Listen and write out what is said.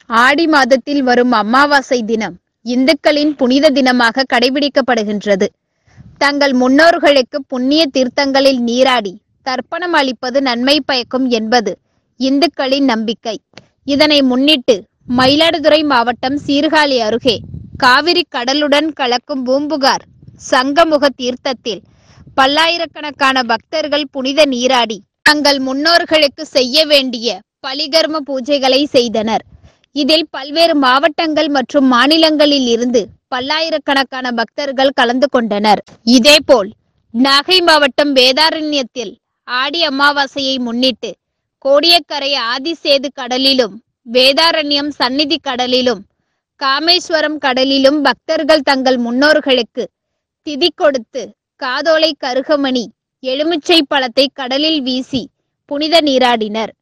ஆடி மாதத்தில் வரும் அமாவாசை தினம் இந்துக்களின் புனித தினமாக கடைபிடிக்கப்படுகின்றது தங்கள் முன்னோர்களுக்கு புண்ணிய தீர்த்தங்களில் நீராடி தர்ப்பணம் அளிப்பது நன்மை பயக்கும் என்பது இந்துக்களின் நம்பிக்கை இதனை முன்னிட்டு மயிலாடுதுறை மாவட்டம் சீர்காழி அருகே காவிரி கடலுடன் கலக்கும் பூம்புகார் சங்கமுக தீர்த்தத்தில் பல்லாயிரக்கணக்கான பக்தர்கள் புனித நீராடி தங்கள் முன்னோர்களுக்கு செய்ய வேண்டிய பலிகர்ம பூஜைகளை செய்தனர் இதில் பல்வேறு மாவட்டங்கள் மற்றும் மாநிலங்களில் இருந்து பல்லாயிரக்கணக்கான பக்தர்கள் கலந்து கொண்டனர் இதேபோல் நாகை மாவட்டம் வேதாரண்யத்தில் ஆடி அமாவாசையை முன்னிட்டு கோடியக்கரை ஆதிசேது கடலிலும் வேதாரண்யம் சந்நிதி கடலிலும் காமேஸ்வரம் கடலிலும் பக்தர்கள் தங்கள் முன்னோர்களுக்கு திதி கொடுத்து காதோலை கருகமணி எலுமிச்சை பழத்தை கடலில் வீசி புனித நீராடினர்